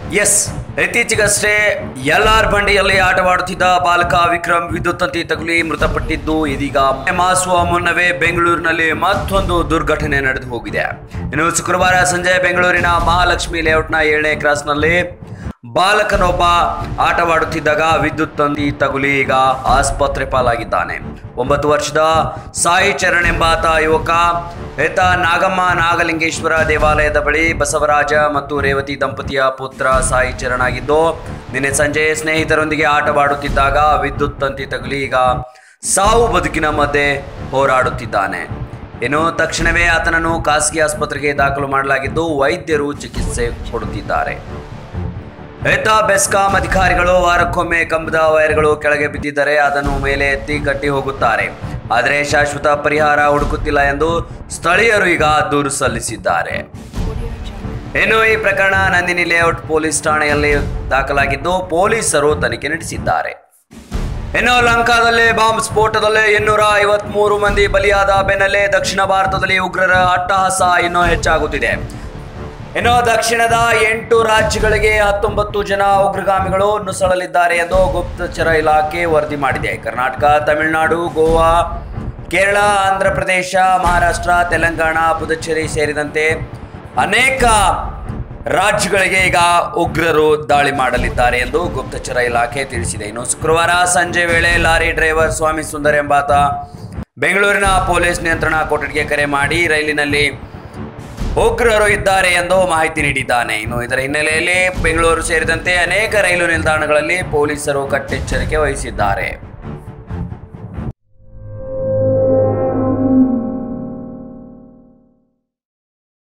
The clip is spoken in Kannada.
ಎಸ್ ಇತ್ತೀಚೆಗಷ್ಟೇ ಎಲ್ಆರ್ ಬಂಡಿಯಲ್ಲಿ ಆಟವಾಡುತ್ತಿದ್ದ ಬಾಲಕ ವಿಕ್ರಮ್ ವಿದ್ಯುತ್ ತಂತಿ ತಗುಲಿ ಮೃತಪಟ್ಟಿದ್ದು ಇದೀಗ ಮಾಸುವ ಮುನ್ನವೇ ಬೆಂಗಳೂರಿನಲ್ಲಿ ಮತ್ತೊಂದು ದುರ್ಘಟನೆ ನಡೆದು ಹೋಗಿದೆ ಇನ್ನು ಶುಕ್ರವಾರ ಸಂಜೆ ಬೆಂಗಳೂರಿನ ಮಹಾಲಕ್ಷ್ಮಿ ಲೇಔಟ್ನ ಏಳನೇ ಕ್ರಾಸ್ನಲ್ಲಿ ಬಾಲಕನೊಬ್ಬ ಆಟವಾಡುತ್ತಿದ್ದಾಗ ವಿದ್ಯುತ್ ತಂತಿ ತಗುಲಿ ಈಗ ಆಸ್ಪತ್ರೆ ಪಾಲಾಗಿದ್ದಾನೆ ಒಂಬತ್ತು ವರ್ಷದ ಸಾಯಿ ಚರಣ್ ಎಂಬಾತ ಯುವಕ ಈತ ನಾಗಮ್ಮ ನಾಗಲಿಂಗೇಶ್ವರ ದೇವಾಲಯದ ಬಳಿ ಬಸವರಾಜ ಮತ್ತು ರೇವತಿ ದಂಪತಿಯ ಪುತ್ರ ಸಾಯಿ ಚರಣ್ ಆಗಿದ್ದು ನಿನ್ನೆ ಸಂಜೆ ಸ್ನೇಹಿತರೊಂದಿಗೆ ಆಟವಾಡುತ್ತಿದ್ದಾಗ ವಿದ್ಯುತ್ ತಂತಿ ತಗುಲಿ ಈಗ ಸಾವು ಬದುಕಿನ ಮಧ್ಯೆ ಹೋರಾಡುತ್ತಿದ್ದಾನೆ ಇನ್ನು ತಕ್ಷಣವೇ ಆತನನ್ನು ಖಾಸಗಿ ಆಸ್ಪತ್ರೆಗೆ ದಾಖಲು ಮಾಡಲಾಗಿದ್ದು ವೈದ್ಯರು ಚಿಕಿತ್ಸೆ ಕೊಡುತ್ತಿದ್ದಾರೆ ಏತ ಬೆಸ್ಕಾಂ ಅಧಿಕಾರಿಗಳು ವಾರಕ್ಕೊಮ್ಮೆ ಕಂಬದ ವೈರ್ಗಳು ಕೆಳಗೆ ಬಿದ್ದಿದ್ದರೆ ಅದನ್ನು ಮೇಲೆ ಎತ್ತಿ ಕಟ್ಟಿ ಹೋಗುತ್ತಾರೆ ಆದರೆ ಶಾಶ್ವತ ಪರಿಹಾರ ಹುಡುಕುತ್ತಿಲ್ಲ ಎಂದು ಸ್ಥಳೀಯರು ಈಗ ದೂರು ಸಲ್ಲಿಸಿದ್ದಾರೆ ಇನ್ನು ಈ ಪ್ರಕರಣ ನಂದಿನಿ ಲೇಔಟ್ ಪೊಲೀಸ್ ಠಾಣೆಯಲ್ಲಿ ದಾಖಲಾಗಿದ್ದು ಪೊಲೀಸರು ತನಿಖೆ ನಡೆಸಿದ್ದಾರೆ ಇನ್ನು ಲಂಕಾದಲ್ಲಿ ಬಾಂಬ್ ಸ್ಫೋಟದಲ್ಲಿ ಇನ್ನೂರ ಐವತ್ಮೂರು ಮಂದಿ ಬಲಿಯಾದ ಬೆನ್ನಲ್ಲೇ ದಕ್ಷಿಣ ಭಾರತದಲ್ಲಿ ಉಗ್ರರ ಅಟ್ಟಹಾಸ ಇನ್ನೂ ಹೆಚ್ಚಾಗುತ್ತಿದೆ ಇನ್ನು ದಕ್ಷಿಣದ ಎಂಟು ರಾಜ್ಯಗಳಿಗೆ ಹತ್ತೊಂಬತ್ತು ಜನ ಉಗ್ರಗಾಮಿಗಳು ನುಸುಳಲಿದ್ದಾರೆ ಎಂದು ಗುಪ್ತಚರ ಇಲಾಖೆ ವರದಿ ಮಾಡಿದೆ ಕರ್ನಾಟಕ ತಮಿಳುನಾಡು ಗೋವಾ ಕೇರಳ ಆಂಧ್ರ ಪ್ರದೇಶ ಮಹಾರಾಷ್ಟ್ರ ತೆಲಂಗಾಣ ಪುದುಚೇರಿ ಸೇರಿದಂತೆ ಅನೇಕ ರಾಜ್ಯಗಳಿಗೆ ಈಗ ಉಗ್ರರು ದಾಳಿ ಮಾಡಲಿದ್ದಾರೆ ಎಂದು ಗುಪ್ತಚರ ಇಲಾಖೆ ತಿಳಿಸಿದೆ ಇನ್ನು ಶುಕ್ರವಾರ ಸಂಜೆ ವೇಳೆ ಲಾರಿ ಡ್ರೈವರ್ ಸ್ವಾಮಿ ಸುಂದರ್ ಎಂಬಾತ ಬೆಂಗಳೂರಿನ ಪೊಲೀಸ್ ನಿಯಂತ್ರಣ ಕೊಠಡಿಗೆ ಕರೆ ಮಾಡಿ ರೈಲಿನಲ್ಲಿ ಉಗ್ರರು ಇದ್ದಾರೆ ಎಂದು ಮಾಹಿತಿ ನೀಡಿದ್ದಾನೆ ಇನ್ನು ಇದರ ಹಿನ್ನೆಲೆಯಲ್ಲಿ ಬೆಂಗಳೂರು ಸೇರಿದಂತೆ ಅನೇಕ ರೈಲು ನಿಲ್ದಾಣಗಳಲ್ಲಿ ಪೊಲೀಸರು ಕಟ್ಟೆಚ್ಚರಿಕೆ ವಹಿಸಿದ್ದಾರೆ